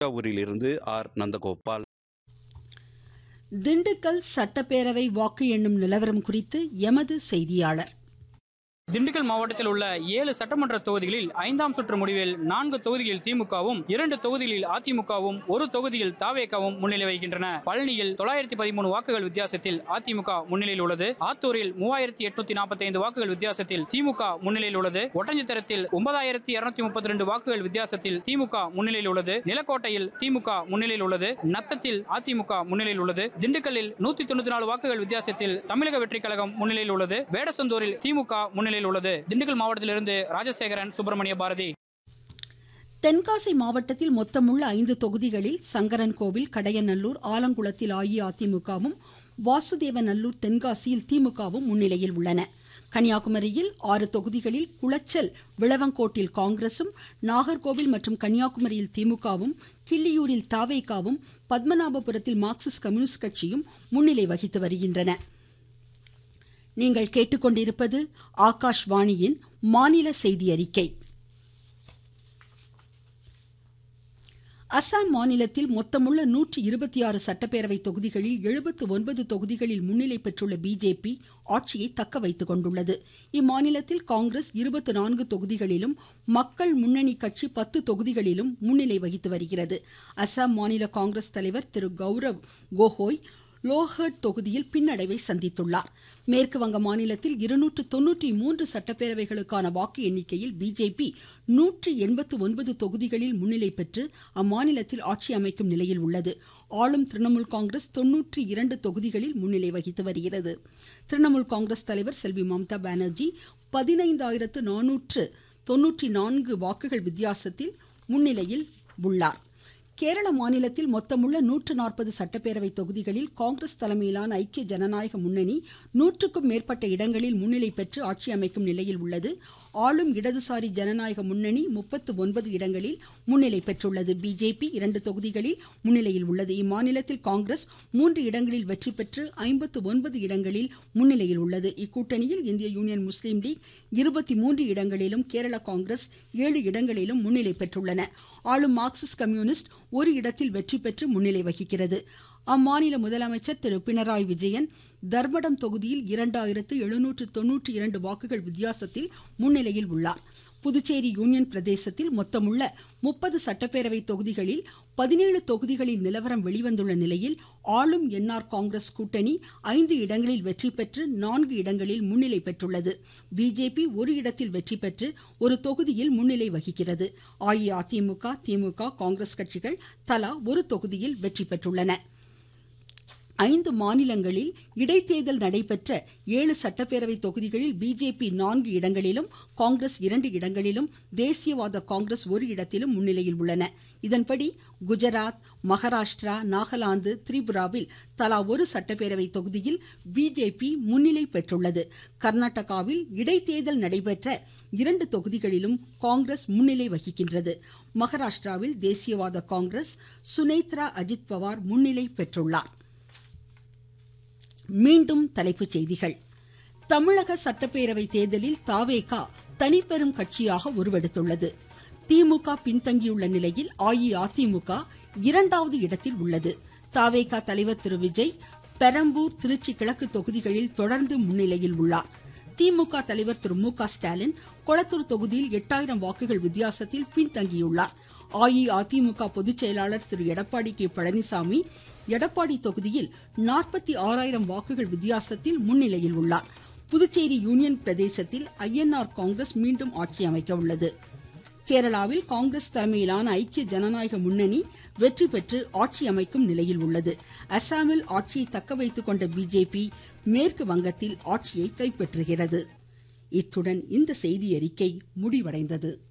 தஞ்சாவூரிலிருந்து R Nandagopal Dindigul சட்டப்பேரவை வாக்கு எண்ணும் நிலவரம் குறித்து எமது செய்தியாளர் திண்டுக்கல் மாவட்டத்தில் உள்ள ஏழு சட்டமன்ற தொகுதிகளில் ஐந்தாம் சுற்று முடிவில் நான்கு தொகுதிகளில் திமுகவும் இரண்டு தொகுதிகளில் அதிமுகவும் ஒரு தொகுதியில் தாவேகவும் முன்னிலை வகிக்கின்றன பழனியில் தொள்ளாயிரத்தி பதிமூணு வாக்குகள் வித்தியாசத்தில் அதிமுக முன்னிலையில் உள்ளது ஆத்தூரில் மூவாயிரத்தி எட்நூத்தி நாற்பத்தி ஐந்து வாக்குகள் வித்தியாசத்தில் திமுக முன்னிலையில் உள்ளது ஒட்டஞ்சத்திரத்தில் ஒன்பதாயிரத்தி இருநூத்தி முப்பத்தி ரெண்டு வாக்குகள் வித்தியாசத்தில் திமுக முன்னிலையில் உள்ளது நிலக்கோட்டையில் திமுக முன்னிலையில் உள்ளது நத்தத்தில் அதிமுக முன்னிலையில் உள்ளது திண்டுக்கல்லில் நூத்தி தொண்ணூத்தி நாலு வாக்குகள் வித்தியாசத்தில் தமிழக வெற்றிக் கழகம் முன்னிலையில் உள்ளது வேடசந்தூரில் திமுக முன்னிலையில் உள்ளது திண்டுக்கல் மாவட்டத்திலிருந்து ராஜசேகரன் சுப்பிரமணிய பாரதி தென்காசி மாவட்டத்தில் மொத்தமுள்ள ஐந்து தொகுதிகளில் சங்கரன்கோவில் கடையநல்லூர் ஆலங்குளத்தில் அஇஅதிமுகவும் வாசுதேவநல்லூர் தென்காசியில் திமுகவும் முன்னிலையில் உள்ளன கன்னியாகுமரியில் ஆறு தொகுதிகளில் குளச்சல் விளவங்கோட்டில் காங்கிரசும் நாகர்கோவில் மற்றும் கன்னியாகுமரியில் திமுகவும் கிள்ளியூரில் தாவேகாவும் பத்மநாபபுரத்தில் மார்க்சிஸ்ட் கம்யூனிஸ்ட் கட்சியும் முன்னிலை வகித்து வருகின்றன நீங்கள் கேட்டுக்கொண்டிருப்பது ஆகாஷ்வாணியின் மாநில செய்தி அறிக்கை அசாம் மாநிலத்தில் மொத்தமுள்ள நூற்றி இருபத்தி ஆறு சட்டப்பேரவை தொகுதிகளில் எழுபத்து ஒன்பது தொகுதிகளில் முன்னிலை பெற்றுள்ள பிஜேபி ஆட்சியை தக்க வைத்துக் கொண்டுள்ளது இம்மாநிலத்தில் காங்கிரஸ் இருபத்தி நான்கு தொகுதிகளிலும் மக்கள் முன்னணி கட்சி பத்து தொகுதிகளிலும் முன்னிலை வகித்து வருகிறது அசாம் மாநில காங்கிரஸ் தலைவர் திரு கௌரவ் கோகோய் லோஹர்ட் தொகுதியில் பின்னடைவை சந்தித்துள்ளார் மேற்கு வங்க மாநிலத்தில் இருநூற்று தொன்னூற்றி மூன்று சட்டப்பேரவைகளுக்கான வாக்கு எண்ணிக்கையில் பிஜேபி நூற்றி எண்பத்து ஒன்பது தொகுதிகளில் முன்னிலை பெற்று அம்மாநிலத்தில் ஆட்சி அமைக்கும் நிலையில் உள்ளது ஆளும் திரிணாமுல் காங்கிரஸ் தொன்னூற்றி இரண்டு தொகுதிகளில் முன்னிலை வகித்து வருகிறது திரிணாமுல் காங்கிரஸ் தலைவர் செல்வி மம்தா பானர்ஜி பதினைந்தாயிரத்து நானூற்று தொன்னூற்றி நான்கு வாக்குகள் வித்தியாசத்தில் முன்னிலையில் உள்ளார் கேரள மாநிலத்தில் மொத்தமுள்ள நூற்று நாற்பது சட்டப்பேரவை தொகுதிகளில் காங்கிரஸ் தலைமையிலான ஐக்கிய ஜனநாயக முன்னணி நூற்றுக்கும் மேற்பட்ட இடங்களில் முன்னிலை பெற்று ஆட்சி அமைக்கும் நிலையில் உள்ளது ஆளும் இடதுசாரி ஜனநாயக முன்னணி முப்பத்து ஒன்பது இடங்களில் முன்னிலை பெற்றுள்ளது பிஜேபி இரண்டு தொகுதிகளில் முன்னிலையில் உள்ளது இம்மாநிலத்தில் காங்கிரஸ் மூன்று இடங்களில் வெற்றி பெற்று ஐம்பத்து ஒன்பது இடங்களில் முன்னிலையில் உள்ளது இக்கூட்டணியில் இந்திய யூனியன் முஸ்லீம் லீக் இருபத்தி மூன்று இடங்களிலும் கேரள காங்கிரஸ் ஏழு இடங்களிலும் முன்னிலை பெற்றுள்ளன ஆளும் மார்க்சிஸ்ட் கம்யூனிஸ்ட் ஒரு இடத்தில் வெற்றி பெற்று முன்னிலை வகிக்கிறது அம்மாநில முதலமைச்சர் திரு பினராயி விஜயன் தர்மடம் தொகுதியில் இரண்டாயிரத்து எழுநூற்று தொன்னூற்றி இரண்டு வாக்குகள் வித்தியாசத்தில் முன்னிலையில் உள்ளார் புதுச்சேரி யூனியன் பிரதேசத்தில் மொத்தமுள்ள முப்பது சட்டப்பேரவை தொகுதிகளில் பதினேழு தொகுதிகளின் நிலவரம் வெளிவந்துள்ள நிலையில் ஆளும் என்ஆர் காங்கிரஸ் கூட்டணி ஐந்து இடங்களில் வெற்றி பெற்று நான்கு இடங்களில் முன்னிலை பெற்றுள்ளது பிஜேபி ஒரு இடத்தில் வெற்றி பெற்று ஒரு தொகுதியில் முன்னிலை வகிக்கிறது அஇஅதிமுக திமுக காங்கிரஸ் கட்சிகள் தலா ஒரு தொகுதியில் வெற்றி பெற்றுள்ளன ஐந்து மாநிலங்களில் இடைத்தேர்தல் நடைபெற்ற ஏழு சட்டப்பேரவை தொகுதிகளில் பிஜேபி நான்கு இடங்களிலும் காங்கிரஸ் இரண்டு இடங்களிலும் தேசியவாத காங்கிரஸ் ஒரு இடத்திலும் முன்னிலையில் உள்ளன இதன்படி குஜராத் மகாராஷ்டிரா நாகாலாந்து திரிபுராவில் தலா ஒரு சட்டப்பேரவை தொகுதியில் பிஜேபி முன்னிலை பெற்றுள்ளது கர்நாடகாவில் இடைத்தேர்தல் நடைபெற்ற இரண்டு தொகுதிகளிலும் காங்கிரஸ் முன்னிலை வகிக்கின்றது மகாராஷ்டிராவில் தேசியவாத காங்கிரஸ் சுனேத்ரா அஜித் பவார் முன்னிலை பெற்றுள்ளார் மீண்டும் தலைப்புச் செய்திகள் தமிழக சட்டப்பேரவை தேர்தலில் தாவேகா தனிப்பெரும் கட்சியாக உருவெடுத்துள்ளது திமுக பின்தங்கியுள்ள நிலையில் அஇஅதிமுக இரண்டாவது இடத்தில் உள்ளது தாவேகா தலைவர் திரு விஜய் பெரம்பூர் திருச்சி கிழக்கு தொகுதிகளில் தொடர்ந்து முன்னிலையில் உள்ளார் திமுக தலைவர் திரு மு க ஸ்டாலின் கொளத்தூர் தொகுதியில் எட்டாயிரம் வாக்குகள் வித்தியாசத்தில் பின்தங்கியுள்ளார் அஇஅதிமுக பொதுச் செயலாளர் திரு எடப்பாடி கே பழனிசாமி எடப்பாடி தொகுதியில் நாற்பத்தி ஆறாயிரம் வாக்குகள் வித்தியாசத்தில் முன்னிலையில் உள்ளார் புதுச்சேரி யூனியன் பிரதேசத்தில் ஐஎன்ஆர் காங்கிரஸ் மீண்டும் ஆட்சி அமைக்க உள்ளது கேரளாவில் காங்கிரஸ் தலைமையிலான ஐக்கிய ஜனநாயக முன்னணி வெற்றி பெற்று ஆட்சி அமைக்கும் நிலையில் உள்ளது அசாமில் ஆட்சியை தக்க வைத்துக் கொண்ட பிஜேபி மேற்கு வங்கத்தில் ஆட்சியை கைப்பற்றுகிறது இத்துடன் இந்த செய்தி அறிக்கை முடிவடைந்தது